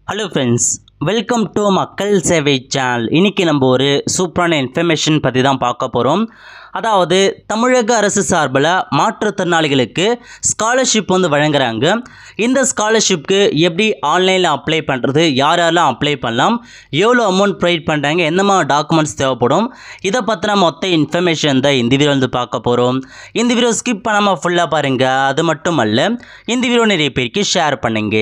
hello friends welcome to மக்கள் சேவை channel இன்றைக்கி நம்ம ஒரு சூப்பரான இன்ஃபர்மேஷன் பற்றி தான் பார்க்க போகிறோம் அதாவது தமிழக அரசு சார்பில் மாற்றுத்திறனாளிகளுக்கு ஸ்காலர்ஷிப் வந்து வழங்குறாங்க இந்த ஸ்காலர்ஷிப்க்கு எப்படி ஆன்லைனில் அப்ளை பண்ணுறது யார் யாரெல்லாம் அப்ளை பண்ணலாம் எவ்வளோ அமௌண்ட் ப்ரொவைட் பண்ணுறாங்க எந்த மாதிரி டாக்குமெண்ட்ஸ் தேவைப்படும் இதை பற்றின மொத்த இன்ஃபர்மேஷன் தான் இந்த வீடியோ வந்து பார்க்க போகிறோம் இந்த வீடியோ ஸ்கிப் பண்ணாமல் ஃபுல்லாக பாருங்கள் அது மட்டும் அல்ல இந்த வீடியோ நிறைய பேருக்கு ஷேர் பண்ணுங்க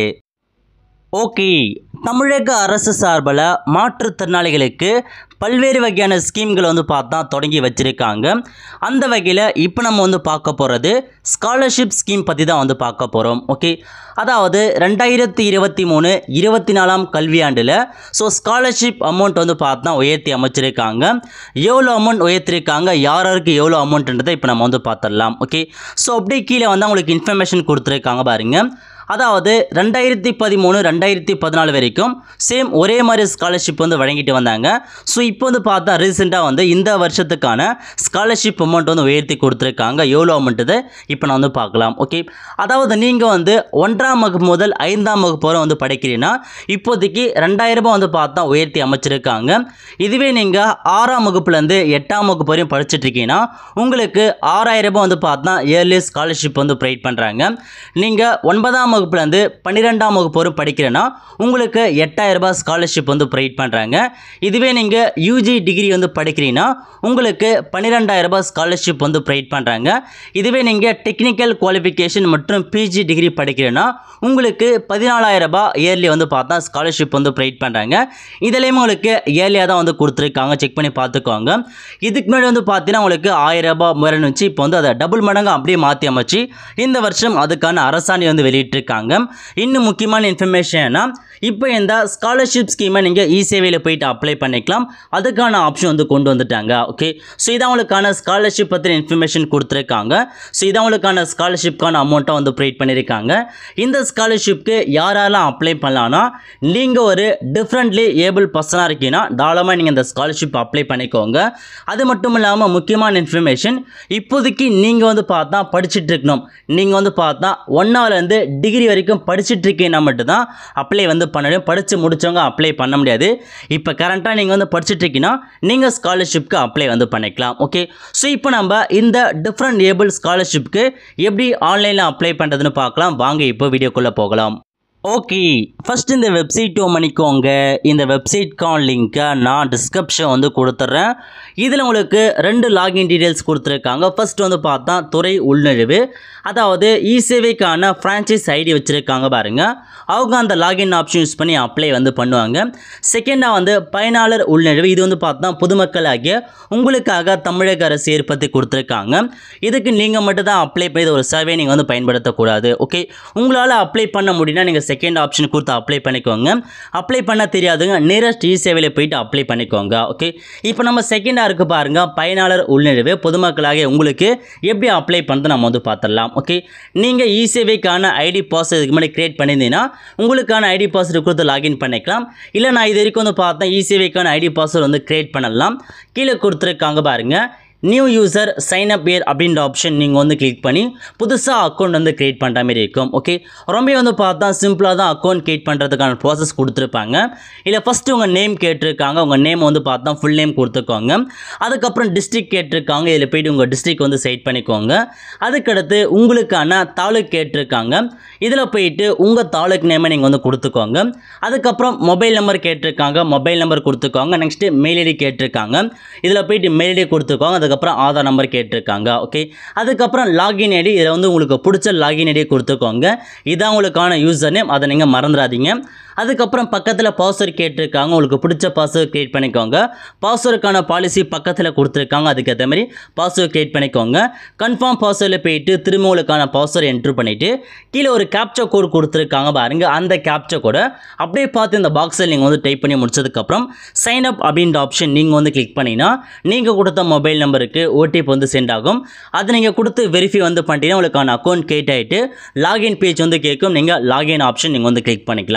ஓகே தமிழக அரசு சார்பில் மாற்றுத்திறனாளிகளுக்கு பல்வேறு வகையான ஸ்கீம்கள் வந்து பார்த்தா தொடங்கி வச்சுருக்காங்க அந்த வகையில் இப்போ நம்ம வந்து பார்க்க போகிறது ஸ்காலர்ஷிப் ஸ்கீம் பற்றி தான் வந்து பார்க்க போகிறோம் ஓகே அதாவது ரெண்டாயிரத்தி இருபத்தி மூணு இருபத்தி நாலாம் கல்வியாண்டில் ஸோ ஸ்காலர்ஷிப் அமௌண்ட் வந்து பார்த்தா உயர்த்தி அமைச்சிருக்காங்க எவ்வளோ அமௌண்ட் உயர்த்திருக்காங்க யார் யாருக்கு எவ்வளோ அமௌண்ட்ன்றதை இப்போ நம்ம வந்து பார்த்துடலாம் ஓகே ஸோ அப்படியே கீழே வந்து உங்களுக்கு இன்ஃபர்மேஷன் கொடுத்துருக்காங்க பாருங்கள் அதாவது ரெண்டாயிரத்தி பதிமூணு ரெண்டாயிரத்தி பதினாலு வரைக்கும் சேம் ஒரே மாதிரி ஸ்காலர்ஷிப் வந்து வழங்கிட்டு வந்தாங்க ஸோ இப்போ வந்து பார்த்தா ரீசெண்டாக வந்து இந்த வருஷத்துக்கான ஸ்காலர்ஷிப் அமௌண்ட் வந்து உயர்த்தி கொடுத்துருக்காங்க எவ்வளோ அமௌண்ட்டு இப்போ நான் வந்து பார்க்கலாம் ஓகே அதாவது நீங்கள் வந்து ஒன்றாம் வகுப்பு முதல் ஐந்தாம் வகுப்பு வரை வந்து படிக்கிறீங்கன்னா இப்போதைக்கு ரெண்டாயிரம் ரூபாய் வந்து பார்த்தா உயர்த்தி அமைச்சிருக்காங்க இதுவே நீங்கள் ஆறாம் வகுப்புலேருந்து எட்டாம் வகுப்பு வரையும் படிச்சுட்டு இருக்கீங்கன்னா உங்களுக்கு ஆறாயிரம் ரூபாய் வந்து பார்த்தா இயர்லி ஸ்காலர்ஷிப் வந்து ப்ரொவைட் பண்ணுறாங்க நீங்கள் ஒன்பதாம் வகுப்புலேருந்து பன்னிரெண்டாம் வகுப்பு வரை படிக்கிறேன்னா உங்களுக்கு எட்டாயிரம் ரூபாய் ஸ்காலர்ஷிப் வந்து ப்ரொவைட் பண்ணுறாங்க இதுவே நீங்கள் யூஜி டிகிரி வந்து படிக்கிறீங்கன்னா உங்களுக்கு பன்னிரெண்டாயிரம் ரூபாய் ஸ்காலர்ஷிப் வந்து ப்ரொவைட் பண்ணுறாங்க இதுவே நீங்கள் டெக்னிக்கல் குவாலிஃபிகேஷன் மற்றும் பிஜி டிகிரி படிக்கிறேன்னா உங்களுக்கு பதினாலாயிரம் ரூபாய் இயர்லி வந்து பார்த்தா ஸ்காலர்ஷிப் வந்து ப்ரொவைட் பண்ணுறாங்க இதுலேயுமே உங்களுக்கு இயர்லியாக தான் வந்து கொடுத்துருக்காங்க செக் பண்ணி பார்த்துக்கோங்க இதுக்கு முன்னாடி வந்து பார்த்தீங்கன்னா உங்களுக்கு ஆயிரம் ரூபாய் முறைன்னு வச்சு இப்போ வந்து அதை டபுள் மடங்கு அப்படியே மாற்றி அமைச்சு இந்த வருஷம் அதுக்கான அரசாணை வந்து வெளியிட்டிருக்காங்க இன்னும் முக்கியமான இன்ஃபர்மேஷன்னா இப்போ இந்த ஸ்காலர்ஷிப் ஸ்கீமை நீங்கள் இ சேவையில் போயிட்டு அப்ளை பண்ணிக்கலாம் அதுக்கான ஆப்ஷன் வந்து கொண்டு வந்துட்டாங்க ஓகே ஸோ இதான் உங்களுக்கான ஸ்காலர்ஷிப் பற்றின இன்ஃபர்மேஷன் கொடுத்துருக்காங்க ஸோ இதான் உங்களுக்கான ஸ்காலர்ஷிப்க்கான அமௌண்ட்டை வந்து ப்ரொவைட் பண்ணியிருக்காங்க இந்த ஸ்காலர்ஷிப்க்கு யாரெல்லாம் அப்ளை பண்ணலான்னா நீங்கள் ஒரு டிஃப்ரெண்ட்லி ஏபிள் பர்சனாக இருக்கீங்கன்னா தாராளமாக நீங்கள் இந்த ஸ்காலர்ஷிப் அப்ளை பண்ணிக்கோங்க அது மட்டும் இல்லாமல் முக்கியமான இன்ஃபர்மேஷன் இப்போதைக்கு நீங்கள் வந்து பார்த்தா படிச்சுட்டு இருக்கணும் நீங்கள் வந்து பார்த்தா ஒன்றாவதுலேருந்து டிகிரி வரைக்கும் படிச்சுட்டு இருக்கீங்கன்னா மட்டும்தான் அப்ளை வந்து பண்ணணும் படித்து முடித்தவங்க அப்ளை பண்ண முடியாது இப்போ கரண்ட்டாக நீங்கள் வந்து படிச்சுட்டு இருக்கீங்கன்னா நீங்கள் ஸ்காலர்ஷிப்க்கு அப்ளை வந்து பண்ணிக்கலாம் ஓகே ஸோ இப்போ நம்ம இந்த டிஃப்ரெண்ட் ஏபிள் ஸ்காலர்ஷிப்க்கு எப்படி ஆன்லைனில் அப்ளை பண்ணுறதுன்னு பார்க்கலாம் வாங்க இப்போ வீடியோக்குள்ளே போகலாம் ஓகே ஃபஸ்ட் இந்த வெப்சைட் பண்ணிக்கோங்க இந்த வெப்சைட்கான லிங்க்கை நான் டிஸ்கிரிப்ஷன் வந்து கொடுத்துட்றேன் இதில் உங்களுக்கு ரெண்டு லாகின் டீட்டெயில்ஸ் கொடுத்துருக்காங்க ஃபர்ஸ்ட் வந்து பார்த்தா துறை உள்நுழைவு அதாவது இ சேவைக்கான ஃப்ரான்ச்சைஸ் ஐடி வச்சுருக்காங்க பாருங்கள் அவங்க அந்த லாகின் ஆப்ஷன் யூஸ் பண்ணி அப்ளை வந்து பண்ணுவாங்க செகண்டாக வந்து பயனாளர் உள்நுழைவு இது வந்து பார்த்தா பொதுமக்கள் ஆகிய உங்களுக்காக தமிழக அரசு ஏற்படுத்தி கொடுத்துருக்காங்க இதுக்கு நீங்கள் மட்டும் தான் அப்ளை பண்ணி இது ஒரு சர்வே நீங்கள் வந்து பயன்படுத்தக்கூடாது ஓகே உங்களால் அப்ளை பண்ண முடியும்னா நீங்கள் செகண்ட் ஆப்ஷன் கொடுத்து அப்ளை பண்ணிக்கோங்க அப்ளை பண்ண தெரியாதுங்க நியரஸ்ட் இ சேவையில் போயிட்டு அப்ளை பண்ணிக்கோங்க ஓகே இப்போ நம்ம செகண்டாக இருக்குது பாருங்கள் பயனாளர் உள்நுழைவு பொதுமக்களாகிய உங்களுக்கு எப்படி அப்ளை பண்ணுறது நம்ம வந்து பார்த்துடலாம் ஓகே நீங்கள் இ சேவைக்கான ஐடி பாஸ்வேர்டு இதுக்கு முன்னாடி கிரியேட் பண்ணியிருந்தீங்கன்னா உங்களுக்கான ஐடி பாஸ்வேர்டு கொடுத்து லாகின் பண்ணிக்கலாம் இல்லை நான் இது வரைக்கும் வந்து பார்த்தேன் இ சேவைக்கான ஐடி பாஸ்வேர்டு வந்து கிரியேட் பண்ணலாம் கீழே கொடுத்துருக்காங்க பாருங்கள் new user sign up year அப்படின்ற ஆப்ஷன் நீங்கள் வந்து கிளிக் பண்ணி புதுசாக அக்கௌண்ட் வந்து க்ரியேட் பண்ணுற மாதிரி இருக்கும் ஓகே ரொம்ப வந்து பார்த்தா சிம்பிளாக தான் அக்கௌண்ட் க்ரியேட் பண்ணுறதுக்கான ப்ராசஸ் கொடுத்துருப்பாங்க இல்லை ஃபஸ்ட்டு உங்கள் நேம் கேட்டிருக்காங்க உங்கள் நேம் வந்து பார்த்தா ஃபுல் நேம் கொடுத்துக்கோங்க அதுக்கப்புறம் டிஸ்ட்ரிக் கேட்டிருக்காங்க இதில் போய்ட்டு உங்கள் டிஸ்ட்ரிக் வந்து செட் பண்ணிக்கோங்க அதுக்கடுத்து உங்களுக்கான தாலுக் கேட்டிருக்காங்க இதில் போயிட்டு உங்கள் தாலுக் நேமை நீங்கள் வந்து கொடுத்துக்கோங்க அதுக்கப்புறம் மொபைல் நம்பர் கேட்டிருக்காங்க மொபைல் நம்பர் கொடுத்துக்கோங்க நெக்ஸ்ட்டு மெயில் ஐடி கேட்டிருக்காங்க இதில் போயிட்டு மெயில் ஐடி கொடுத்துக்கோங்க அதுக்கப்புறம் ஆதார் நம்பர் கேட்டிருக்காங்க ஓகே அதுக்கப்புறம் லாகின் ஐடி இதில் வந்து உங்களுக்கு பிடிச்ச லாகின் ஐடி கொடுத்துக்கோங்க இதான் உங்களுக்கான யூசர் நேம் அதை நீங்கள் மறந்துடாதீங்க அதுக்கப்புறம் பக்கத்தில் பாஸ்வேர்டு கேட்டிருக்காங்க உங்களுக்கு பிடிச்ச பாஸ்வேர்டு க்ரியேட் பண்ணிக்கோங்க பாஸ்வேர்டுக்கான பாலிசி பக்கத்தில் கொடுத்துருக்காங்க அதுக்கேற்ற மாதிரி பாஸ்வேர்டு க்ரியேட் பண்ணிக்கோங்க கன்ஃபார்ம் பாஸ்வேர்டில் போயிட்டு திரும்ப உங்களுக்கான பாஸ்வேர்டு என்ட்ரு பண்ணிவிட்டு கீழே ஒரு கேப்சா கோடு கொடுத்துருக்காங்க பாருங்க அந்த கேப்சா கோடை அப்படியே பார்த்து இந்த பாக்ஸில் நீங்கள் வந்து டைப் பண்ணி முடிச்சதுக்கப்புறம் சைன் அப் அப்படின்ற ஆப்ஷன் நீங்கள் வந்து கிளிக் பண்ணிங்கன்னா நீங்கள் கொடுத்த மொபைல் நம்பருக்கு ஓடிபி வந்து சென்ட் ஆகும் அதை நீங்கள் கொடுத்து வெரிஃபை வந்து பண்ணிட்டீங்கன்னா உங்களுக்கான அக்கௌண்ட் கிரியேட் ஆகிட்டு லாகின் பேஜ் வந்து கேட்கும் நீங்கள் லாகின் ஆப்ஷன் நீங்கள் வந்து கிளிக் பண்ணிக்கலாம் ஓகே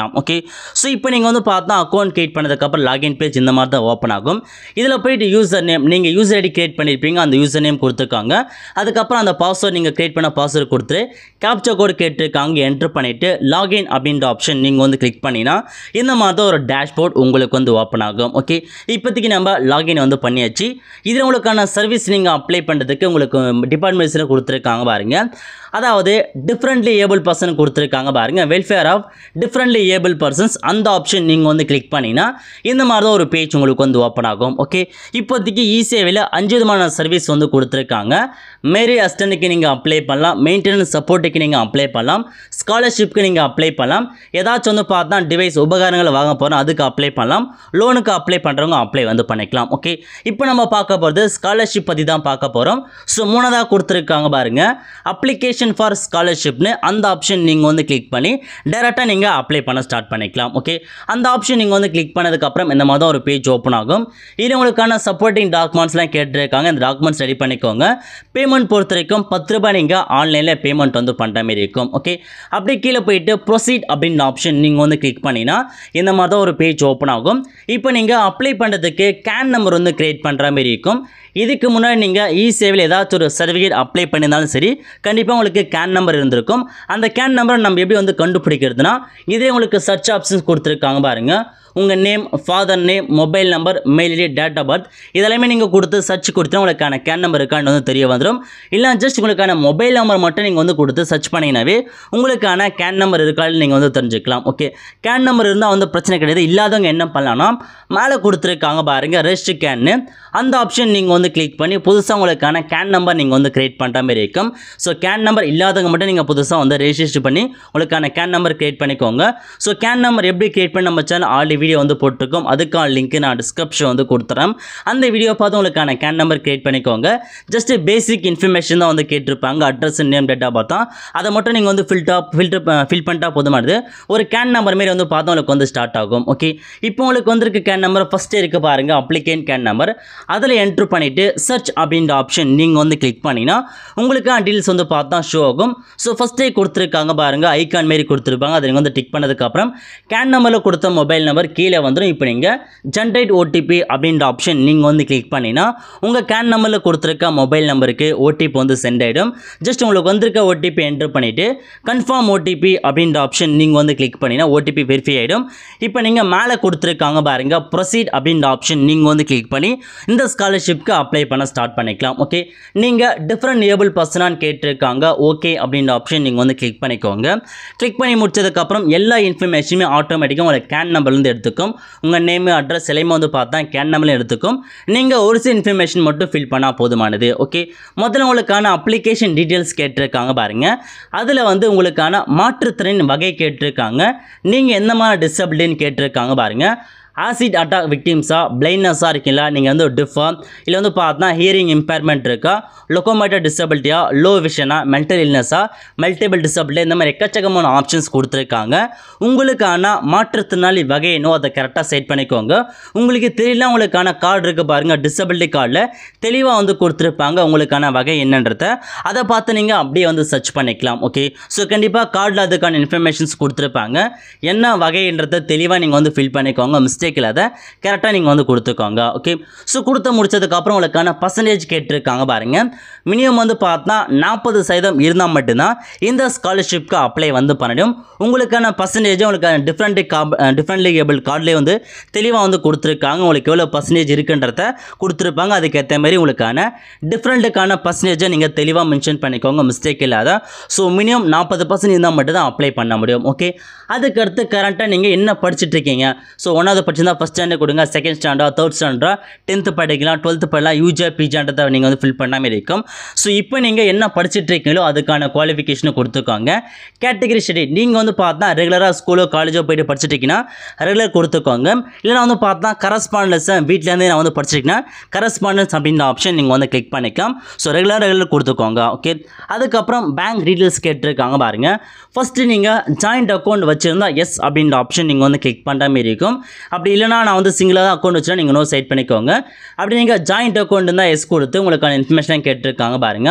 ஸோ இப்போ நீங்கள் வந்து பார்த்தா அக்கௌண்ட் கிரியேட் பண்ணதுக்கப்புறம் லாகின் பேஜ் இந்த மாதிரி தான் ஓப்பன் ஆகும் இதில் போயிட்டு யூசர் நேம் நீங்கள் யூசர் ஐடி கிரியேட் பண்ணியிருப்பீங்க அந்த யூசர் நேம் கொடுத்துருக்காங்க அதுக்கப்புறம் அந்த பாஸ்வேர்ட் நீங்கள் கிரியேட் பண்ண பாஸ்வேர்டு கொடுத்துட்டு கேப்சா கோடு கேட்டிருக்காங்க என்ட்ரு பண்ணிவிட்டு லாகின் அப்படின்ற ஆப்ஷன் நீங்கள் வந்து கிளிக் பண்ணினா இந்த மாதிரி தான் ஒரு டேஷ்போர்ட் உங்களுக்கு வந்து ஓப்பன் ஆகும் ஓகே இப்போதைக்கு நம்ம லாகின் வந்து பண்ணியாச்சு இதில் உங்களுக்கான சர்வீஸ் நீங்கள் அப்ளை பண்ணுறதுக்கு உங்களுக்கு டிபார்ட்மெண்ட்ஸில் கொடுத்துருக்காங்க பாருங்க அதாவது டிஃப்ரெண்ட்லி ஏபிள் பர்சன் கொடுத்துருக்காங்க பாருங்க welfare of differently able persons அந்த ஆப்ஷன் நீங்கள் வந்து கிளிக் பண்ணினா இந்த மாதிரி தான் ஒரு பேஜ் உங்களுக்கு வந்து ஓப்பன் ஆகும் ஓகே இப்போதைக்கு இசேவையில் அஞ்சு விதமான சர்வீஸ் வந்து கொடுத்துருக்காங்க மேரி அஸ்டனுக்கு நீங்கள் அப்ளை பண்ணலாம் மெயின்டெனன்ஸ் சப்போர்ட்டுக்கு நீங்கள் அப்ளை பண்ணலாம் ஸ்காலர்ஷிப்க்கு நீங்கள் அப்ளை பண்ணலாம் ஏதாச்சும் வந்து பார்த்தா டிவைஸ் உபகரணங்களை வாங்க போகிறோம் அதுக்கு அப்ளை பண்ணலாம் லோனுக்கு அப்ளை பண்ணுறவங்க அப்ளை வந்து பண்ணிக்கலாம் ஓகே இப்போ நம்ம பார்க்க போகிறது ஸ்காலர்ஷிப் பற்றி தான் பார்க்க போகிறோம் ஸோ மூணதாக கொடுத்துருக்காங்க பாருங்க அப்ளிகேஷன் ஃபார் ஸ்காலர்ஷிப்னு அந்த ஆப்ஷன் நீங்கள் வந்து கிளிக் பண்ணி டேரெக்டாக நீங்கள் அப்ளை பண்ண ஸ்டார்ட் பண்ணிக்கலாம் ஓகே அந்த ஆப்ஷன் நீங்கள் வந்து கிளிக் பண்ணதுக்கப்புறம் இந்த மாதிரி தான் ஒரு பேஜ் ஓப்பன் ஆகும் இது உங்களுக்கான சப்போர்ட்டிங் டாக்குமெண்ட்ஸ்லாம் கேட்டிருக்காங்க இந்த டாக்குமெண்ட்ஸ் ரெடி பண்ணிக்கோங்க பேமெண்ட் பொறுத்த வரைக்கும் பத்து ரூபாய் நீங்கள் ஆன்லைனில் பேமெண்ட் வந்து பண்ணுற மாதிரி இருக்கும் ஓகே அப்படியே கீழே போயிட்டு ப்ரொசீட் அப்படின்ற ஆப்ஷன் நீங்கள் வந்து கிளிக் பண்ணினா இந்த மாதிரி தான் ஒரு பேஜ் ஓப்பன் ஆகும் இப்போ நீங்கள் அப்ளை பண்ணுறதுக்கு கேன் நம்பர் வந்து கிரியேட் பண்ணுற மாதிரி இருக்கும் இதுக்கு முன்னாடி நீங்கள் இ சேவையில் ஏதாச்சும் ஒரு சர்டிஃபிகேட் அப்ளை பண்ணியிருந்தாலும் சரி கண்டிப்பாக உங்களுக்கு கேன் நம்பர் இருந்திருக்கும் அந்த கேன் நம்பரை நம்ம எப்படி வந்து கண்டுபிடிக்கிறதுனா இதே உங்களுக்கு சர்ச் ஆப்ஷன்ஸ் கொடுத்துருக்காங்க பாருங்கள் உங்கள் name father name mobile number mail ID date of birth இதெல்லாமே நீங்கள் கொடுத்து சர்ச் கொடுத்தா உங்களுக்கான கேன் நம்பர் இருக்கான்னு வந்து தெரிய வந்துடும் இல்லை ஜஸ்ட் உங்களுக்கான மொபைல் நம்பர் மட்டும் நீங்கள் வந்து கொடுத்து சர்ச் பண்ணிங்கனாவே உங்களுக்கான கேன் நம்பர் இருக்கான்னு நீங்கள் வந்து தெரிஞ்சுக்கலாம் ஓகே கேன் நம்பர் இருந்தால் வந்து பிரச்சனை கிடையாது இல்லாதவங்க என்ன பண்ணலாம்னா மேலே கொடுத்துருக்காங்க பாருங்கள் ரெஜிஸ்டர் கேன்னு அந்த ஆப்ஷன் நீங்கள் வந்து கிளிக் பண்ணி புதுசாக உங்களுக்கான கேன் நம்பர் நீங்கள் வந்து கிரியேட் பண்ணுற மாதிரி இருக்கும் ஸோ கேன் நம்பர் இல்லாதவங்க மட்டும் நீங்கள் புதுசாக வந்து ரெஜிஸ்டர் பண்ணி உங்களுக்கான கேன் நம்பர் கிரியேட் பண்ணிக்கோங்க ஸோ கேன் நம்பர் எப்படி கிரியேட் பண்ணி நம்ம சேனல் ஆல்ரெடி வீடியோ வந்து போட்டிருக்கோம் அதுக்கான லிங்க் நான் டிஸ்கிரிப்ஷன் வந்து கொடுத்துறேன் அந்த வீடியோ பார்த்து உங்களுக்கான கேன் நம்பர் கிரியேட் பண்ணிக்கோங்க ஜஸ்ட் பேசிக் இன்ஃபர்மேஷன் தான் வந்து கேட்டிருப்பாங்க அட்ரஸ் நேம் டேட்டா பார்த்தா அதை மட்டும் நீங்கள் வந்து ஃபில்டர் ஃபில்டர் ஃபில் பண்ணிட்டா போதுமானது ஒரு கேன் நம்பர் மாரி வந்து பார்த்தா உங்களுக்கு வந்து ஸ்டார்ட் ஆகும் ஓகே இப்போ உங்களுக்கு வந்திருக்க கேன் நம்பர் ஃபஸ்ட்டே இருக்க பாருங்க அப்ளிகேன் கேன் நம்பர் அதில் என்ட்ரு பண்ணிவிட்டு சர்ச் அப்படின்ற ஆப்ஷன் நீங்கள் வந்து கிளிக் பண்ணினா உங்களுக்கான டீல்ஸ் வந்து பார்த்தா ஷோ ஆகும் ஸோ ஃபஸ்ட்டே கொடுத்துருக்காங்க பாருங்கள் ஐகான் மாரி கொடுத்துருப்பாங்க அதை நீங்கள் வந்து டிக் பண்ணதுக்கப்புறம் கேன் நம்பரில் கொடுத்த மொபைல் நம்பர் கீழே வந்துடும் இப்போ நீங்கள் ஜென்ரேட் ஓடிபி அப்படின்ற ஆப்ஷன் நீங்கள் வந்து கிளிக் பண்ணினா உங்கள் கேன் நம்பரில் கொடுத்துருக்க மொபைல் நம்பருக்கு ஓடிபி வந்து சென்ட் ஆகிடும் ஜஸ்ட் உங்களுக்கு வந்திருக்க ஓடிபி என்ட்ரு பண்ணிவிட்டு கன்ஃபார்ம் ஓடிபி அப்படின்ற ஆப்ஷன் நீங்கள் வந்து கிளிக் பண்ணினா ஓடிபி வெரிஃபை ஆகிடும் இப்போ நீங்கள் மேலே கொடுத்துருக்காங்க பாருங்கள் ப்ரொசீட் அப்படின்ற ஆப்ஷன் நீங்கள் வந்து கிளிக் பண்ணி இந்த ஸ்காலர்ஷிப்க்கு அப்ளை பண்ண ஸ்டார்ட் பண்ணிக்கலாம் ஓகே நீங்கள் டிஃப்ரெண்ட் ஏபிள் பர்சனான்னு கேட்டிருக்காங்க ஓகே அப்படின்ற ஆப்ஷன் நீங்கள் வந்து கிளிக் பண்ணிக்கோங்க கிளிக் பண்ணி முடிச்சதுக்கப்புறம் எல்லா இன்ஃபர்மேஷனுமே ஆட்டோமேட்டிக்காக உங்களை கேன் நம்பர்லேருந்து எடுத்துக்கும் உங்கள் நேமு அட்ரஸ் எல்லாமே வந்து பார்த்தா கேன் நம்பர்ல எடுத்துக்கும் நீங்கள் ஒரு சில இன்ஃபர்மேஷன் மட்டும் ஃபில் பண்ணால் போதுமானது ஓகே முதல்ல உங்களுக்கான அப்ளிகேஷன் டீட்டெயில்ஸ் கேட்டிருக்காங்க பாருங்கள் அதில் வந்து உங்களுக்கான மாற்றுத்திறன் வகை கேட்டிருக்காங்க நீங்கள் எந்த மாதிரி டிசபிலிட்டின்னு கேட்டிருக்காங்க பாருங்கள் ஆசிட் அட்டாக் விக்டிம்ஸா பிளைண்ட்னஸாக இருக்கீங்களா நீங்கள் வந்து டிஃபா இல்லை வந்து பார்த்தா ஹியரிங் இம்பேர்மெண்ட் இருக்கா லொக்கோமோட்டர் டிசபிலிட்டியா லோ விஷனா மென்டல் இல்னஸா மல்டிபிள் டிசபிலிட்டி இந்த மாதிரி எக்கச்சக்கமான ஆப்ஷன்ஸ் கொடுத்துருக்காங்க உங்களுக்கான மாற்றுத்திறனாளி வகை என்னோ அதை கரெக்டாக செட் பண்ணிக்கோங்க உங்களுக்கு தெரியல உங்களுக்கான கார்டு இருக்குது பாருங்கள் டிசபிலிட்டி கார்டில் தெளிவாக வந்து கொடுத்துருப்பாங்க உங்களுக்கான வகை என்னன்றத அதை பார்த்து நீங்கள் அப்படியே வந்து சர்ச் பண்ணிக்கலாம் ஓகே ஸோ கண்டிப்பாக கார்டில் அதுக்கான இன்ஃபர்மேஷன்ஸ் கொடுத்துருப்பாங்க என்ன வகைன்றதை தெளிவாக நீங்கள் வந்து ஃபில் பண்ணிக்கோங்க மிஸ்டேக் இல்லாத கரெக்டாக நீங்கள் வந்து கொடுத்துக்கோங்க ஓகே ஸோ கொடுத்து முடிச்சதுக்கப்புறம் உங்களுக்கான பர்சன்டேஜ் கேட்டிருக்காங்க பாருங்கள் மினிமம் வந்து பார்த்தா நாற்பது சதவீதம் இருந்தால் மட்டும்தான் இந்த ஸ்காலர்ஷிப்க்கு அப்ளை வந்து பண்ணணும் உங்களுக்கான பர்சன்டேஜ் உங்களுக்கான டிஃப்ரெண்ட் காப் டிஃப்ரெண்ட்லி ஏபிள் கார்ட்லேயே வந்து தெளிவாக வந்து கொடுத்துருக்காங்க உங்களுக்கு எவ்வளோ பர்சன்டேஜ் இருக்குன்றத கொடுத்துருப்பாங்க அதுக்கேற்ற மாதிரி உங்களுக்கான டிஃப்ரெண்ட்டுக்கான பர்சன்டேஜை நீங்கள் தெளிவாக மென்ஷன் பண்ணிக்கோங்க மிஸ்டேக் இல்லாத ஸோ மினிமம் நாற்பது பர்சன்ட் இருந்தால் மட்டும் தான் அப்ளை பண்ண முடியும் ஓகே அதுக்கடுத்து கரண்ட்டாக நீங்கள் என்ன படிச்சுட்டு இருக்கீங்க ஸோ ஒன்றாவது படிச்சிருந்தா ஃபஸ்ட் ஸ்டாண்டர்ட் கொடுங்க second standard third standard tenth படிக்கலாம் டுவெல்த்து படிக்கலாம் யூஜே பிஜான்றதை நீங்கள் வந்து ஃபில் பண்ணாமல் இருக்கும் ஸோ இப்போ நீங்கள் என்ன படிச்சுட்டு இருக்கீங்களோ அதுக்கான குவாலிஃபிகேஷனை கொடுத்துக்கோங்க கேட்டகரி ஸ்டடி நீங்கள் வந்து பார்த்தா ரெகுலராக ஸ்கூலோ காலேஜோ போயிட்டு படிச்சுட்டு இருக்கீங்கன்னா ரெகுலர் கொடுத்துக்கோங்க இல்லைனா வந்து பார்த்தா கரஸ்பாண்டன்ஸை வீட்டிலேருந்தே நான் வந்து படிச்சிருக்கேன்னா கரஸ்பாண்டன்ஸ் அப்படின்ற ஆப்ஷன் நீங்கள் வந்து கிளிக் பண்ணிக்கலாம் ஸோ ரெகுலர் ரெகுலர் கொடுத்துக்கோங்க ஓகே அதுக்கப்புறம் பேங்க் டீட்டெயில்ஸ் கேட்டிருக்காங்க பாருங்க ஃபஸ்ட்டு நீங்கள் ஜாயிண்ட் அக்கௌண்ட் வச்சுருந்தா எஸ் அப்படின்ற ஆப்ஷன் நீங்கள் வந்து கிளிக் பண்ணுற மாதிரி இருக்கும் அப்படி இல்லைனா நான் வந்து சிங்கிளாக அக்கௌண்ட் வச்சுனா நீங்கள் நோ செட் பண்ணிக்கோங்க அப்படி நீங்கள் ஜாயிண்ட் அக்கௌண்ட் இருந்தால் எஸ் கொடுத்து உங்களுக்கான இன்ஃபர்மேஷன் கேட்டிருக்காங்க பாருங்க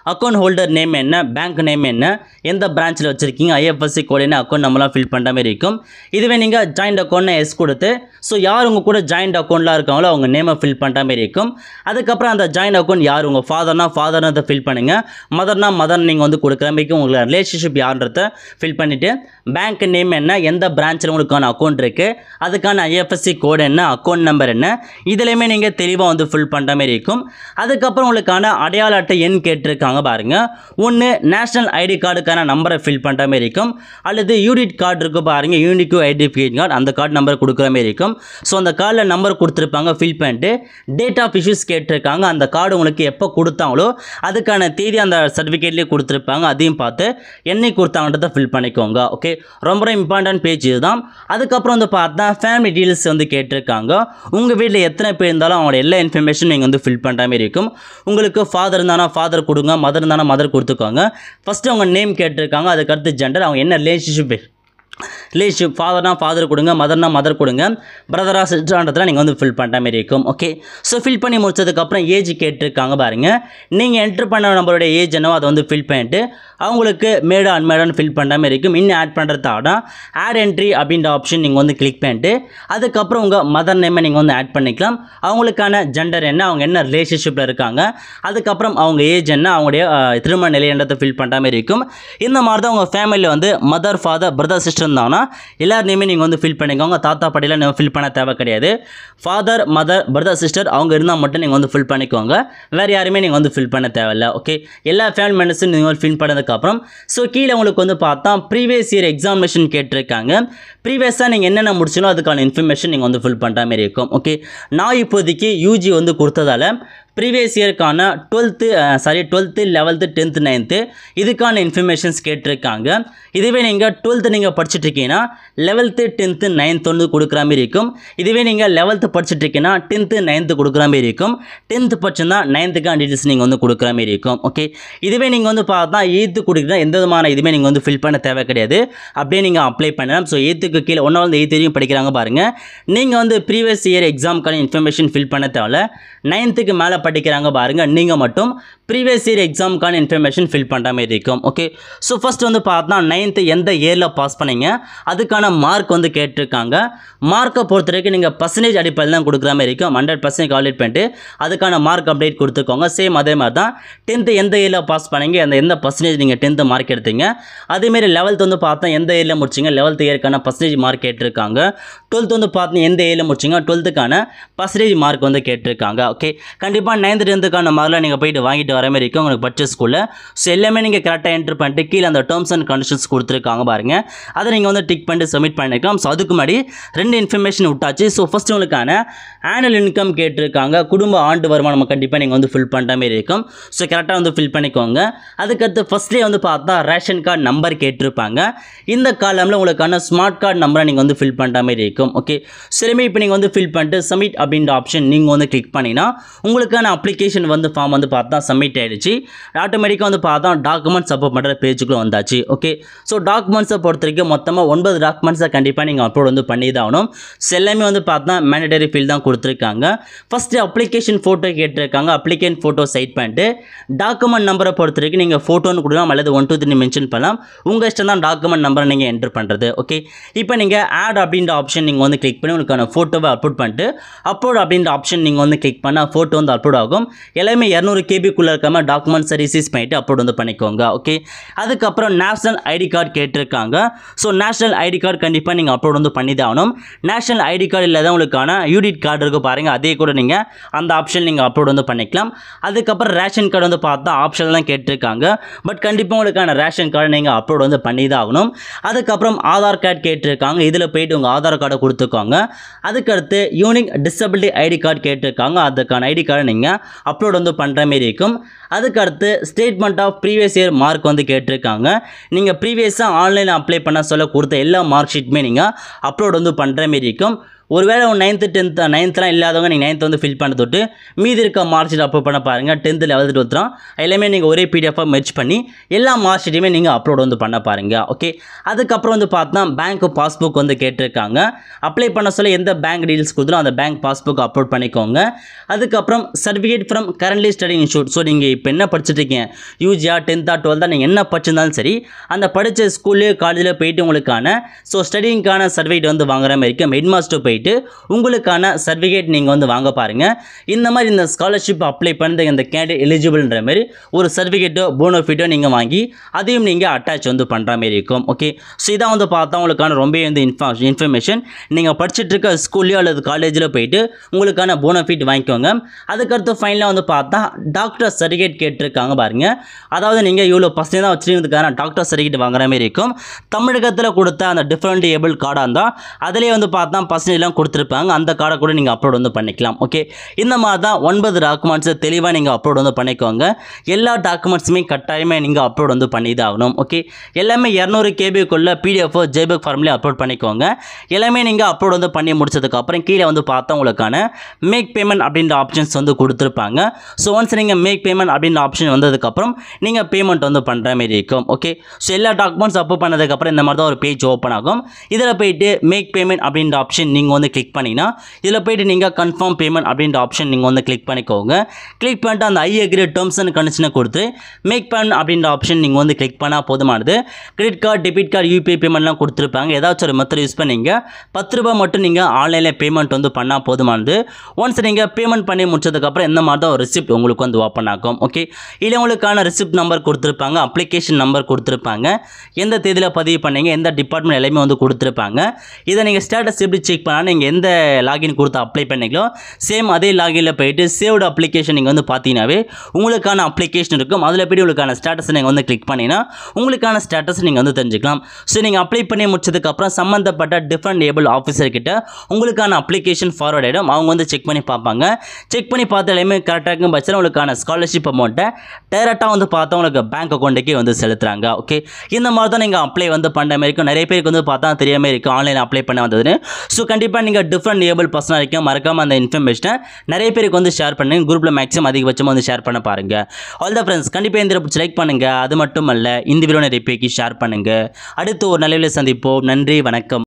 அக்கௌண்ட் ஹோல்டர் நேம் என்ன பேங்க் நேம் என்ன எந்த பிரான்ச்சில் வச்சுருக்கீங்க ஐஎஃப்எஸ்சி கோட் என்ன அக்கௌண்ட் நம்மளாம் ஃபில் பண்ணுற மாதிரி இருக்கும் இதுவே நீங்கள் ஜாயிண்ட் அக்கௌண்ட்னு எஸ் கொடுத்து ஸோ யார் உங்கள் கூட ஜாயிண்ட் அக்கௌண்ட்டில் இருக்காங்களோ அவங்க நேமை ஃபில் பண்ணுற மாதிரி இருக்கும் அதுக்கப்புறம் அந்த ஜாயிண்ட் அக்கௌண்ட் யார் உங்கள் ஃபாதர்னா ஃபாதர்னதை ஃபில் பண்ணுங்கள் மதர்னா மதர் நீங்கள் வந்து கொடுக்குற மாதிரி உங்களுக்கு ரிலேஷன்ஷிப் யாருன்றத ஃபில் பண்ணிவிட்டு பேங்க் நேம் என்ன எந்த பிரான்ச்சில் உங்களுக்கான அக்கௌண்ட் இருக்குது அதுக்கான ஐஎஃப்எஸ்சி கோட் என்ன அக்கௌண்ட் நம்பர் என்ன இதுலையுமே நீங்கள் தெளிவாக வந்து ஃபில் பண்ணுற மாதிரி இருக்கும் அதுக்கப்புறம் உங்களுக்கான அடையாள அட்டை எண் கேட்டிருக்காங்க பாருங்கள் ஒன்று நேஷனல் ஐடி கார்டுக்கான நம்பரை ஃபில் பண்ணுற மாதிரி இருக்கும் அல்லது யூனிட் கார்டு இருக்கு பாருங்கள் யூனிக்கு ஐடென்டிஃபிகேஷன் கார்டு அந்த கார்டு நம்பர் கொடுக்குற மாதிரி இருக்கும் ஸோ அந்த கார்டில் நம்பர் கொடுத்துருப்பாங்க ஃபில் பண்ணிட்டு டேட் ஆஃப் இஷ்யூஸ் கேட்டிருக்காங்க அந்த கார்டு உங்களுக்கு எப்போ கொடுத்தாங்களோ அதுக்கான தேதி அந்த சர்டிஃபிகேட்லேயே கொடுத்துருப்பாங்க அதையும் பார்த்து என்னைக்கு கொடுத்தாங்கன்றதை ஃபில் பண்ணிக்கோங்க ஓகே ரொம்ப ரொம்ப இம்பார்ட்டன்ட் பேஜ் இதுதான் அதுக்கப்புறம் வந்து பார்த்தா ஃபேமிலி டீல்ஸ் வந்து கேட்டிருக்காங்க உங்கள் வீட்டில் எத்தனை பேர் இருந்தாலும் அவங்களோட எல்லா இன்ஃபர்மேஷன் நீங்கள் வந்து ஃபில் பண்ணுற மாதிரி இருக்கும் உங்களுக்கு ஃபாதர் இருந்தானா ஃபாதர் கொடுங்க மதர் இருந்தானா மதர் கொடுத்துக்கோங்க ஃபஸ்ட்டு அவங்க நேம் கேட்டிருக்காங்க அதுக்கடுத்து ஜெண்டர் அவங்க என்ன ரிலேஷன்ஷிப் ரிலேஷன்ஷிப் ஃபாதர்னா ஃபாதர் கொடுங்க மதர்னா மதர் கொடுங்க பிரதரா சிஸ்டர்ன்றதுல நீங்கள் வந்து ஃபில் பண்ணுற மாதிரி இருக்கும் ஓகே ஸோ ஃபில் பண்ணி முடிச்சதுக்கப்புறம் ஏஜ் கேட்டிருக்காங்க பாருங்க நீங்கள் என்ட்ரு பண்ண நம்மளுடைய ஏஜ் என்னவோ அதை வந்து ஃபில் பண்ணிட்டு அவங்களுக்கு மேடு அன்மேடான்னு ஃபில் பண்ணுற மாதிரி இருக்கும் இன்னும் ஆட் பண்ணுறதாட ஆட் என்ட்ரி அப்படின்ற ஆப்ஷன் நீங்கள் வந்து கிளிக் பண்ணிட்டு அதுக்கப்புறம் உங்கள் மதர் நேமை நீங்கள் வந்து ஆட் பண்ணிக்கலாம் அவங்களுக்கான ஜெண்டர் என்ன அவங்க என்ன ரிலேஷன்ஷிப்பில் இருக்காங்க அதுக்கப்புறம் அவங்க ஏஜ் என்ன அவங்களுடைய அஹ், திருமண நிலையன்றதை ஃபில் பண்ணுற மாதிரி இருக்கும் இந்த மாதிரி தான் உங்கள் ஃபேமிலியில் வந்து மதர் ஃபாதர் பிரதர் சிஸ்டர் இருந்தாங்கன்னா எல்லார் நேமே நீங்கள் வந்து ஃபில் பண்ணிக்கோங்க தாத்தா பாட்டிலாம் நீங்கள் ஃபில் பண்ண தேவை கிடையாது ஃபாதர் மதர் பிரதர் சிஸ்டர் அவங்க இருந்தால் மட்டும் நீங்கள் வந்து ஃபில் பண்ணிக்கோங்க வேறு யாருமே நீங்கள் வந்து ஃபில் பண்ண தேவையில்ல ஓகே எல்லா ஃபேமிலி மெம்பர்ஸும் நீங்கள் ஃபில் பண்ணதுக்கப்புறம் ஸோ கீழே உங்களுக்கு வந்து பார்த்தா ப்ரீவியஸ் இயர் எக்ஸாமினேஷன் கேட்டிருக்காங்க ப்ரீவியஸாக நீங்கள் என்னென்ன முடிச்சனோ அதுக்கான இன்ஃபர்மேஷன் நீங்கள் வந்து ஃபில் பண்ணுற மாதிரி இருக்கும் ஓகே நான் இப்போதைக்கு யூஜி வந்து கொடுத்ததால ப்ரீவியஸ் இயருக்கான twelfth sorry twelfth eleventh tenth ninth இதுக்கான இன்ஃபர்மேஷன்ஸ் கேட்டிருக்காங்க இதுவே நீங்கள் டுவெல்த்து நீங்கள் படிச்சுட்டு இருக்கீங்கன்னா லெவல்த்து டென்த்து நைன்த் வந்து கொடுக்குற மாதிரி இருக்கும் இதுவே நீங்கள் லெவல்த்து படிச்சுட்டு இருக்கீங்கன்னா டென்த்து நைன்த்து கொடுக்குற மாதிரி இருக்கும் டென்த்து படிச்சுன்னா நைன்த்துக்கான டீட்டெயில்ஸ் நீங்கள் வந்து கொடுக்குற மாதிரி இருக்கும் ஓகே இதுவே நீங்கள் வந்து பார்த்தா எயித்து கொடுக்குறா எந்த விதமான இதுவுமே நீங்கள் வந்து ஃபில் பண்ண தேவை கிடையாது அப்படியே நீங்கள் அப்ளை பண்ணலாம் ஸோ எயித்துக்கு கீழே ஒன்றாவது எயித்து வரையும் படிக்கிறாங்க பாருங்கள் நீங்கள் வந்து ப்ரீவியஸ் இயர் எக்ஸாமுக்கான இன்ஃபர்மேஷன் ஃபில் பண்ண தேவையில்ல நைன்த்துக்கு மேலே படிக்கிறாங்க பாருங்கள் நீங்கள் மட்டும் ப்ரீவியஸ் இயர் எக்ஸாமுக்கான இன்ஃபர்மேஷன் ஃபில் பண்ணுற மாதிரி இருக்கும் ஓகே ஸோ ஃபஸ்ட் வந்து பார்த்தா நைன்த்து எந்த இயரில் பாஸ் பண்ணீங்க அதுக்கான மார்க் வந்து கேட்டிருக்காங்க மார்க்கை பொறுத்த வரைக்கும் நீங்கள் பர்சன்டேஜ் அடிப்படையில் தான் கொடுக்குற மாதிரி இருக்கும் ஹண்ட்ரட் பர்சன்ட் கால்குலேட் பண்ணிட்டு அதுக்கான மார்க் அப்டேட் கொடுத்துக்கோங்க சேம் அதே மாதிரி தான் டென்த்து எந்த இயரில் பாஸ் பண்ணீங்க அந்த எந்த பர்சன்டேஜ் நீங்கள் டென்த்து மார்க் எடுத்தீங்க அதேமாரி லெவல்த் வந்து பார்த்தா எந்த இயரில் முடிச்சிங்க லெவல்த் இயருக்கான பர்சன்டேஜ் மார்க் கேட்டிருக்காங்க டுவெல்த் வந்து பார்த்தீங்க எந்த இயரில் முடிச்சிங்க டுவெல்த்துக்கான பர்சன்டேஜ் மார்க் வந்து கேட்டிருக்காங்க ஓகே கண்டிப்பாக நைன்த் டென்த்துக்கான மார்க்லாம் நீங்கள் போயிட்டு வாங்கிட்டு வர மாதிரி இருக்கும் உங்களுக்கு படிச்ச ஸ்கூலில் ஸோ எல்லாமே நீங்கள் கரெக்டாக என்ட்ரு பண்ணிட்டு கீழே அந்த டேர்ம்ஸ் அண்ட் கண்டிஷன்ஸ் கொடுத்துருக்காங்க பாருங்க அதை நீங்கள் வந்து டிக் பண்ணிட்டு சப்மிட் பண்ணிக்கலாம் ஸோ அதுக்கு முன்னாடி ரெண்டு இன்ஃபர்மேஷன் விட்டாச்சு ஸோ ஃபஸ்ட் உங்களுக்கான ஆனுவல் இன்கம் கேட்டிருக்காங்க குடும்ப ஆண்டு வருமானம் கண்டிப்பாக நீங்கள் வந்து ஃபில் பண்ணுற மாதிரி இருக்கும் ஸோ கரெக்டாக வந்து ஃபில் பண்ணிக்கோங்க அதுக்கடுத்து ஃபஸ்ட்லேயே வந்து பார்த்தா ரேஷன் கார்டு நம்பர் கேட்டிருப்பாங்க இந்த காலமில் உங்களுக்கான ஸ்மார்ட் கார்டு நம்பரை நீங்கள் வந்து ஃபில் பண்ணுற மாதிரி இருக்கும் ஓகே சரிமே இப்போ நீங்கள் வந்து ஃபில் பண்ணிட்டு சப்மிட் அப்படின்ற ஆப்ஷன் நீங்கள் வந்து கிளிக் பண்ணினா உங்களுக்கான அப்ளிகேஷன் வந்து ஃபார்ம் வந்து பார்த்தா சப்மிட் ஆயிடுச்சு ஆட்டோமேட்டிக்காக வந்து பார்த்தா டாக்குமெண்ட்ஸ் சப்போர்ட் பண்ணுற பேஜுக்குள்ளே வந்தாச்சு ஓகே ஸோ டாக்குமெண்ட்ஸை பொறுத்த வரைக்கும் மொத்தமாக ஒன்பது டாக்குமெண்ட்ஸை கண்டிப்பாக நீங்கள் அப்லோட் வந்து பண்ணி தான் ஆகணும் ஸோ எல்லாமே வந்து பார்த்தா மேண்டடரி ஃபீல் தான் கொடுத்துருக்காங்க ஃபஸ்ட்டு அப்ளிகேஷன் ஃபோட்டோ கேட்டிருக்காங்க அப்ளிகேஷன் ஃபோட்டோ சைட் பண்ணிட்டு டாக்குமெண்ட் நம்பரை பொறுத்த வரைக்கும் நீங்கள் ஃபோட்டோன்னு கொடுக்கலாம் அல்லது ஒன் டூ த்ரீ மென்ஷன் பண்ணலாம் உங்கள் இஷ்டம் தான் டாக்குமெண்ட் நம்பரை நீங்கள் என்ட்ரு பண்ணுறது ஓகே இப்போ நீங்கள் ஆட் அப்படின்ற ஆப்ஷன் நீங்கள் வந்து கிளிக் பண்ணி உங்களுக்கான ஃபோட்டோவை அப்லோட் பண்ணிட்டு அப்லோட் அப்படின்ற ஆப்ஷன் நீங்கள் வந்து கிளிக் பண்ணால் ஃபோட்டோ வந்து அப்லோட் ஆகும் எல்லாமே இரநூறு கேபிக்குள்ளே இருக்காமல் டாக்குமெண்ட்ஸை ரிசீஸ் பண்ணிவிட்டு அப்லோட் வந்து பண்ணிக்கோங்க ஓகே அதுக்கப்புறம் நேஷனல் ஐடி கார்டு கேட்டிருக்காங்க ஸோ நேஷனல் ஐடி கார்டு கண்டிப்பாக நீங்கள் அப்லோட் வந்து பண்ணி தான் ஆகணும் நேஷனல் ஐடி கார்டு இல்லாத உங்களுக்கான யூடிட் கார்டு இருக்கு பாருங்கள் அதே கூட நீங்கள் அந்த ஆப்ஷன் நீங்கள் அப்லோட் வந்து பண்ணிக்கலாம் அதுக்கப்புறம் ரேஷன் கார்டு வந்து பார்த்தா ஆப்ஷன் தான் கேட்டிருக்காங்க பட் கண்டிப்பாக உங்களுக்கான ரேஷன் கார்டு நீங்கள் அப்லோட் வந்து பண்ணி தான் ஆகணும் அதுக்கப்புறம் ஆதார் கார்டு கேட்டிருக்காங்க இதில் போயிட்டு உங்கள் ஆதார் கார்டை கொடுத்துக்கோங்க அதுக்கடுத்து யூனிக் டிசபிலிட்டி ஐடி கார்டு கேட்டிருக்காங்க அதுக்கான ஐடி கார்டை நீங்கள் அப்லோட் வந்து பண்ணுற மாரி இருக்கும் அதுக்கடுத்து statement of previous year mark வந்து கேட்டிருக்காங்க நீங்கள் ப்ரீவியஸாக ஆன்லைனில் அப்ளை பண்ண சொல்ல கொடுத்த எல்லா மார்க் ஷீட்டுமே நீங்கள் அப்லோட் வந்து பண்ணுற மாரி இருக்கும் ஒருவேளை உங்கள் நைன்த்து டென்த்து நைன்த்லாம் இல்லாதவங்க நீங்கள் நைன்த் வந்து ஃபில் பண்ண தொட்டு மீதி இருக்க மார்க் ஷீட் அப்லோட் பண்ண பாருங்கள் டென்த்து லெவல்த்து டுவெல்த்லாம் எல்லாமே நீங்கள் ஒரே பிடிஎஃபாக மெர்ச் பண்ணி எல்லா மார்க் ஷீட்டையுமே நீங்கள் அப்லோட் வந்து பண்ண பாருங்கள் ஓகே அதுக்கப்புறம் வந்து பார்த்தா பேங்க் பாஸ்புக் வந்து கேட்டிருக்காங்க அப்ளை பண்ண சொல்ல எந்த பேங்க் டீல்ஸ் கொடுத்தோ அந்த பேங்க் பாஸ்புக் அப்லோட் பண்ணிக்கோங்க அதுக்கப்புறம் certificate from currently study institute so நீங்கள் இப்போ என்ன படிச்சுட்டு இருக்கீங்க யூஜியா டென்த்தா டுவெல்த்தா நீங்கள் என்ன படிச்சிருந்தாலும் சரி அந்த படித்த ஸ்கூல்லையோ காலேஜில் போயிட்டு உங்களுக்கான ஸோ ஸ்டடிங்க்கான சர்டிஃபிகேட் வந்து வாங்குற மாதிரி இருக்கும் ஹெட் மாஸ்டர் போயிட்டு உங்களுக்கான சர்டிஃபிகேட் நீங்கள் வந்து வாங்க பாருங்கள் இந்த மாதிரி இந்த ஸ்காலர்ஷிப் அப்ளை பண்ண இந்த கேண்டிடேட் எலிஜிபிள்ன்ற மாதிரி ஒரு சர்டிஃபிகேட்டோ போனோஃபிட்டோ நீங்கள் வாங்கி அதையும் நீங்கள் அட்டாச் வந்து பண்ணுற மாதிரி இருக்கும் ஓகே ஸோ இதான் வந்து பார்த்தா உங்களுக்கான ரொம்ப வந்து இன்ஃபா இன்ஃபர்மேஷன் நீங்கள் படிச்சுட்டு இருக்க ஸ்கூல்லையோ அல்லது காலேஜில் போயிட்டு உங்களுக்கான போனோஃபிட் வாங்கிக்கோங்க அதுக்கடுத்து ஃபைனலாக வந்து பார்த்தா டாக்டர் சர்டிஃபிகேட் கேட்டிருக்காங்க பாருங்க அதாவது நீங்கள் இவ்வளோ பர்சன்ட் தான் வச்சுருக்கிறதுக்கான டாக்டர் சர்டிஃபிகேட் வாங்குற மாதிரி இருக்கும் தமிழகத்தில் கொடுத்த அந்த டிஃப்ரெண்ட் ஏபிள் கார்டாக இருந்தால் அதிலே வந்து பார்த்தா பர்சன்டேஜ்லாம் கொடுத்துருப்பாங்க அந்த கார்டை கூட நீங்கள் அப்லோட் வந்து பண்ணிக்கலாம் ஓகே இந்த மாதிரி தான் ஒன்பது டாக்குமெண்ட்ஸை தெளிவாக நீங்கள் அப்லோட் வந்து பண்ணிக்கோங்க எல்லா டாக்குமெண்ட்ஸுமே கட்டாயமாக நீங்கள் அப்லோட் வந்து பண்ணி தான் ஆகணும் ஓகே எல்லாமே இரநூறு கேபிக்குள்ள பிடிஎஃப் ஜேபக் ஃபார்ம்லேயே அப்லோட் பண்ணிக்கோங்க எல்லாமே நீங்கள் அப்லோட் வந்து பண்ணி முடிச்சதுக்கப்புறம் கீழே வந்து பார்த்தா உங்களுக்கான மேக் பேமெண்ட் அப்படின்ற ஆப்ஷன்ஸ் வந்து கொடுத்துருப்பாங்க ஸோ ஒன்ஸ் நீங்கள் மேக் பேமெண்ட் அப்படின்ற ஆப்ஷன் வந்ததுக்கப்புறம் நீங்கள் பேமெண்ட் வந்து பண்ணுற மாதிரி இருக்கும் ஓகே ஸோ எல்லா டாக்குமெண்ட்ஸ் அப்லோட் பண்ணதுக்கப்புறம் இந்த மாதிரி தான் ஒரு பேஜ் ஓப்பன் ஆகும் இதில் போயிட்டு மேக் பேமெண்ட் அப்படின்ற ஆப்ஷன் நீங்கள் வந்து கிளிக் பண்ணிங்கன்னா இதில் போயிட்டு நீங்கள் கன்ஃபார்ம் பேமெண்ட் அப்படின்ற ஆப்ஷன் நீங்கள் வந்து கிளிக் பண்ணிக்கோங்க கிளிக் பண்ணிட்டு அந்த ஐ அக்ரி டேர்ம்ஸ் அண்ட் கண்டிஷனை கொடுத்து மேக் பேமெண்ட் அப்படின்ற ஆப்ஷன் நீங்கள் வந்து கிளிக் பண்ணால் போதுமானது credit card debit card UPI பேமெண்ட்லாம் கொடுத்துருப்பாங்க ஏதாச்சும் ஒரு மெத்தட் யூஸ் பண்ணீங்க பத்து ரூபாய் மட்டும் நீங்கள் ஆன்லைனில் பேமெண்ட் வந்து பண்ணால் போதுமானது ஒன்ஸ் நீங்கள் பேமெண்ட் பண்ணி முடிச்சதுக்கப்புறம் இந்த மாதிரி தான் ஒரு ரிசிப்ட் உங்களுக்கு வந்து ஓப்பன் ஆகும் ஓகே இல்லை உங்களுக்கான ரிசிப்ட் நம்பர் கொடுத்துருப்பாங்க அப்ளிகேஷன் நம்பர் கொடுத்துருப்பாங்க எந்த தேதியில் பதிவு பண்ணீங்க எந்த டிபார்ட்மெண்ட் எல்லாமே வந்து கொடுத்துருப்பாங்க இதை நீங்கள் ஸ்டேட்டஸ் எப்படி செக் பண்ணால் நீங்கள் எந்த லாகின் கொடுத்து அப்ளை பண்ணீங்களோ சேம் அதே லாகினில் போயிட்டு சேவ்டு அப்ளிகேஷன் நீங்கள் வந்து பார்த்தீங்கன்னாவே உங்களுக்கான அப்ளிகேஷன் இருக்கும் அதில் போய்ட்டு உங்களுக்கான ஸ்டேட்டஸ் நீங்கள் வந்து கிளிக் பண்ணிங்கன்னா உங்களுக்கான ஸ்டேட்டஸ் நீங்கள் வந்து தெரிஞ்சுக்கலாம் ஸோ நீங்கள் அப்ளை பண்ணி முடிச்சதுக்கப்புறம் சம்மந்தப்பட்ட டிஃப்ரெண்ட் ஏபிள் ஆஃபீஸர் கிட்ட உங்களுக்கான அப்ளிகேஷன் ஃபார்வர்ட் ஆகிடும் அவங்க வந்து செக் பண்ணி பார்ப்பாங்க செக் பண்ணி பார்த்த எல்லாமே கரெக்டாக இருக்கும் பட்சத்தில் உங்களுக்கான ஸ்காலர்ஷிப் அமௌண்ட்டை டேரெக்டாக வந்து பார்த்தா உங்களுக்கு பேங்க் அக்கௌண்ட்டுக்கே வந்து செலுத்துறாங்க ஓகே இந்த மாதிரி தான் நீங்கள் அப்ளை வந்து பண்ணுற மாதிரி இருக்கும் நிறைய பேருக்கு வந்து பார்த்தா தெரியாமல் இருக்கும் ஆன்லைன் அப்ளை பண்ண வந்ததுன்னு ஸோ கண்டிப்பாக நீங்கள் டிஃப்ரெண்ட் ஏபிள் பர்சனாக இருக்கும் மறக்காமல் அந்த இன்ஃபர்மேஷனை நிறைய பேருக்கு வந்து ஷேர் பண்ணுங்க குரூப்பில் மேக்ஸிமம் அதிகபட்சமாக வந்து ஷேர் பண்ண பாருங்க ஆல் த ஃப்ரெண்ட்ஸ் கண்டிப்பாக இந்த பிடிச்சி லைக் பண்ணுங்க அது மட்டும் அல்ல இந்த வீடியோ நிறைய பேருக்கு ஷேர் பண்ணுங்க அடுத்து ஒரு நல்ல சந்திப்போம் நன்றி வணக்கம்